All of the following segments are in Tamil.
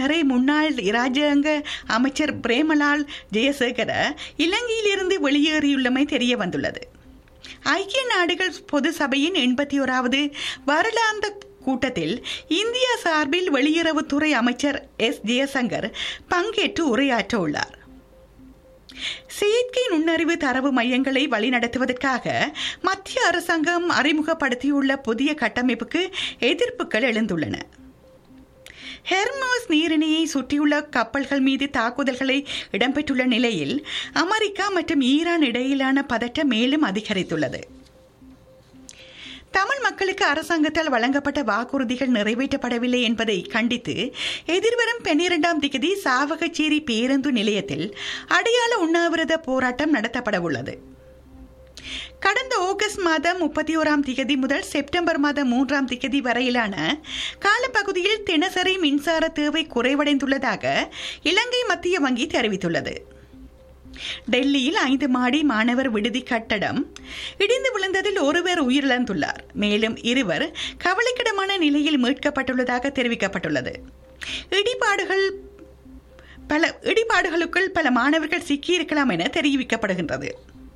பின்னரே முன்னாள் இராஜாங்க அமைச்சர் பிரேமலால் ஜெயசேகர இலங்கையிலிருந்து வெளியேறியுள்ளமை தெரிய வந்துள்ளது ஐக்கிய நாடுகள் பொது சபையின் எண்பத்தி ஓராவது வருடாந்த கூட்டத்தில் இந்தியா சார்பில் வெளியுறவுத்துறை அமைச்சர் எஸ் ஜெயசங்கர் பங்கேற்று உரையாற்ற உள்ளார் செயற்கை நுண்ணறிவு தரவு மையங்களை வழிநடத்துவதற்காக மத்திய அரசாங்கம் அறிமுகப்படுத்தியுள்ள புதிய கட்டமைப்புக்கு எதிர்ப்புகள் எழுந்துள்ளன ஹெர்மாஸ் நீரிணையை சுற்றியுள்ள கப்பல்கள் மீது தாக்குதல்களை இடம்பெற்றுள்ள நிலையில் அமெரிக்கா மற்றும் ஈரான் இடையிலான பதட்டம் மேலும் அதிகரித்துள்ளது தமிழ் மக்களுக்கு அரசாங்கத்தால் வழங்கப்பட்ட வாக்குறுதிகள் நிறைவேற்றப்படவில்லை என்பதை கண்டித்து எதிர்வரும் பன்னிரெண்டாம் திகதி சாவகச்சேரி பேருந்து நிலையத்தில் அடையாள உண்ணாவிரத போராட்டம் நடத்தப்பட உள்ளது கடந்த ஆகஸ்ட் மாதம் முப்பத்தி ஓராம் திகதி முதல் செப்டம்பர் மாதம் மூன்றாம் திகதி வரையிலான காலப்பகுதியில் தினசரி மின்சார தேவை குறைவடைந்துள்ளதாக இலங்கை மத்திய வங்கி தெரிவித்துள்ளது டெல்லியில் ஐந்து மாடி மாணவர் விடுதி கட்டடம் இடிந்து விழுந்ததில் ஒருவர் உயிரிழந்துள்ளார் மேலும் இருவர் கவலைக்கிடமான நிலையில் மீட்கப்பட்டுள்ளதாக தெரிவிக்கப்பட்டுள்ளது இடிபாடுகள் பல இடிபாடுகளுக்குள் பல மாணவர்கள் சிக்கியிருக்கலாம் என தெரிவிக்கப்படுகின்றது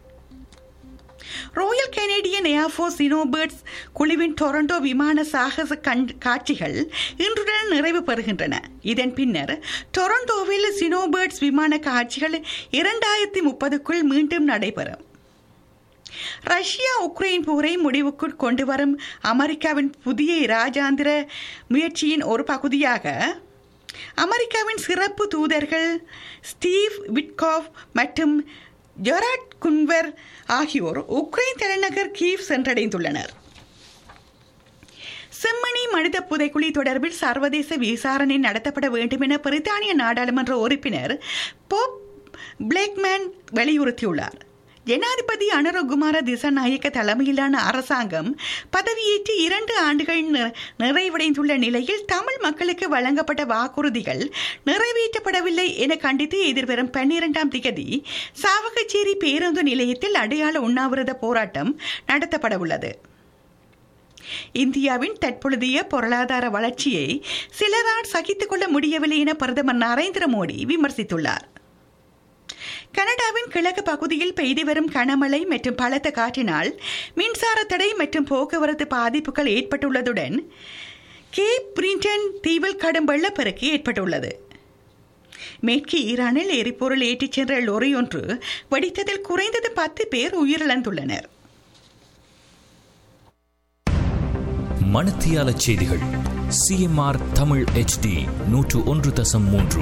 ராயல் கனேடியன் ஏர்ஃபோர்ஸ் சினோபேர்ட்ஸ் குழுவின் டொரண்டோ விமான சாகச கண் காட்சிகள் இன்றுடன் நிறைவு பெறுகின்றன இதன் பின்னர் டொரண்டோவில் சினோபேர்ட்ஸ் விமான காட்சிகள் இரண்டாயிரத்தி முப்பதுக்குள் மீண்டும் நடைபெறும் ரஷ்யா உக்ரைன் போரை முடிவுக்குள் கொண்டு வரும் அமெரிக்காவின் புதிய இராஜாந்திர முயற்சியின் ஒரு பகுதியாக அமெரிக்காவின் சிறப்பு தூதர்கள் ஸ்டீவ் விட்காவ் மற்றும் ஜெராட் குன்வர் ஆகியோர் உக்ரைன் தலைநகர் கீவ் சென்றடைந்துள்ளனர் செம்மணி மனித புதைக்குழி தொடர்பில் சர்வதேச விசாரணை நடத்தப்பட வேண்டும் என பிரித்தானிய நாடாளுமன்ற உறுப்பினர் போப் பிளேக்மேன் வலியுறுத்தியுள்ளார் ஜனாதிபதி அனுரகுமார திசநாயக்க தலைமையிலான அரசாங்கம் பதவியேற்று இரண்டு ஆண்டுகள் நிறைவடைந்துள்ள நிலையில் தமிழ் மக்களுக்கு வழங்கப்பட்ட வாக்குறுதிகள் நிறைவேற்றப்படவில்லை என கண்டித்து எதிர்வரும் பன்னிரெண்டாம் திகதி சாவகச்சேரி பேருந்து நிலையத்தில் அடையாள உண்ணாவிரத போராட்டம் நடத்தப்பட உள்ளது இந்தியாவின் தற்பொழுதைய பொருளாதார வளர்ச்சியை சிலரால் சகித்துக் கொள்ள முடியவில்லை என பிரதமர் நரேந்திர மோடி விமர்சித்துள்ளார் கனடாவின் கிழக்கு பகுதியில் பெய்து வரும் கனமழை மற்றும் பலத்த காற்றினால் மின்சார தடை மற்றும் போக்குவரத்து பாதிப்புகள் ஏற்பட்டுள்ளதுடன் கேப் பிரிண்டன் தீவில் கடும் வெள்ளப்பெருக்கு ஏற்பட்டுள்ளது மேற்கு ஈரானில் எரிபொருள் ஏற்றிச் சென்ற லொரி ஒன்று வெடித்ததில் குறைந்தது பத்து பேர் உயிரிழந்துள்ளனர் மணத்தியால செய்திகள் சிஎம்ஆர் தமிழ் ஹெச்டி நூற்று ஒன்று தசம் மூன்று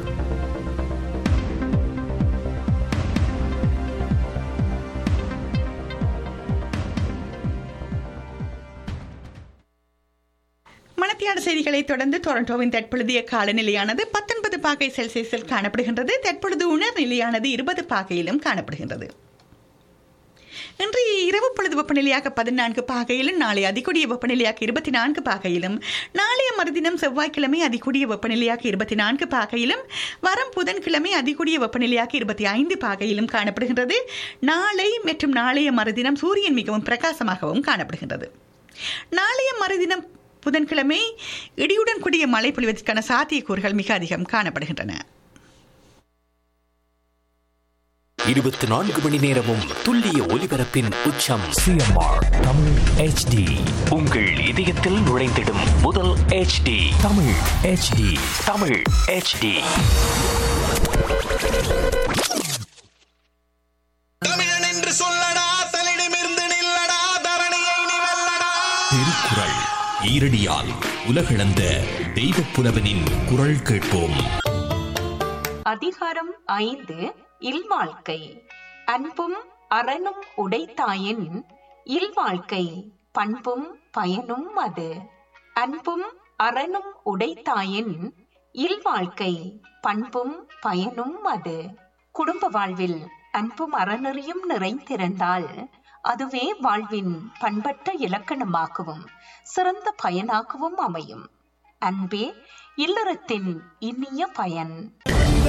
மணத்தியாட செய்திகளை தொடர்ந்து டொரண்டோவின் தற்பொழுதைய காலநிலையானது பத்தொன்பது பாகை செல்சியஸில் காணப்படுகின்றது தற்பொழுது உணர் நிலையானது இருபது பாகையிலும் காணப்படுகின்றது இன்று இரவு பொழுது வெப்பநிலையாக பதினான்கு பாகையிலும் நாளை அதிகூடிய வெப்பநிலையாக இருபத்தி நான்கு பாகையிலும் நாளைய மறுதினம் செவ்வாய்க்கிழமை அதிகூடிய வெப்பநிலையாக இருபத்தி நான்கு பாகையிலும் வரும் புதன்கிழமை அதிகூடிய வெப்பநிலையாக இருபத்தி ஐந்து பாகையிலும் காணப்படுகின்றது நாளை மற்றும் நாளைய மறுதினம் சூரியன் மிகவும் பிரகாசமாகவும் காணப்படுகின்றது நாளைய மறுதினம் புதன்கிழமை இடியுடன் கூடிய மழை பொழிவதற்கான சாத்தியக்கூறுகள் மிக அதிகம் காணப்படுகின்றன இருபத்தி நான்கு மணி நேரமும் துல்லிய ஒலிபரப்பின் உச்சம் சிஎம்ஆர் தமிழ் ஹெச்டி உங்கள் இதயத்தில் நுழைந்திடும் முதல் HD Tamil HD Tamil HD தமிழன் என்று சொல்லடா தலிடமிருந்து நில்லடா தரணியை நீ வெல்லடா திருக்குறள் ஈரடியால் உலகளந்த தெய்வப் புலவனின் குரல் கேட்போம் அதிகாரம் ஐந்து இல்வாழ்க்கை அன்பும் அறனும் உடைத்தாயின் இல்வாழ்க்கை பண்பும் பயனும் அது அன்பும் அறனும் உடைத்தாயின் இல்வாழ்க்கை பண்பும் பயனும் அது குடும்ப வாழ்வில் அன்பும் அறநெறியும் நிறைந்திருந்தால் அதுவே வாழ்வின் பண்பட்ட இலக்கணமாகவும் சிறந்த பயனாகவும் அமையும் அன்பே இல்லறத்தின் இனிய பயன்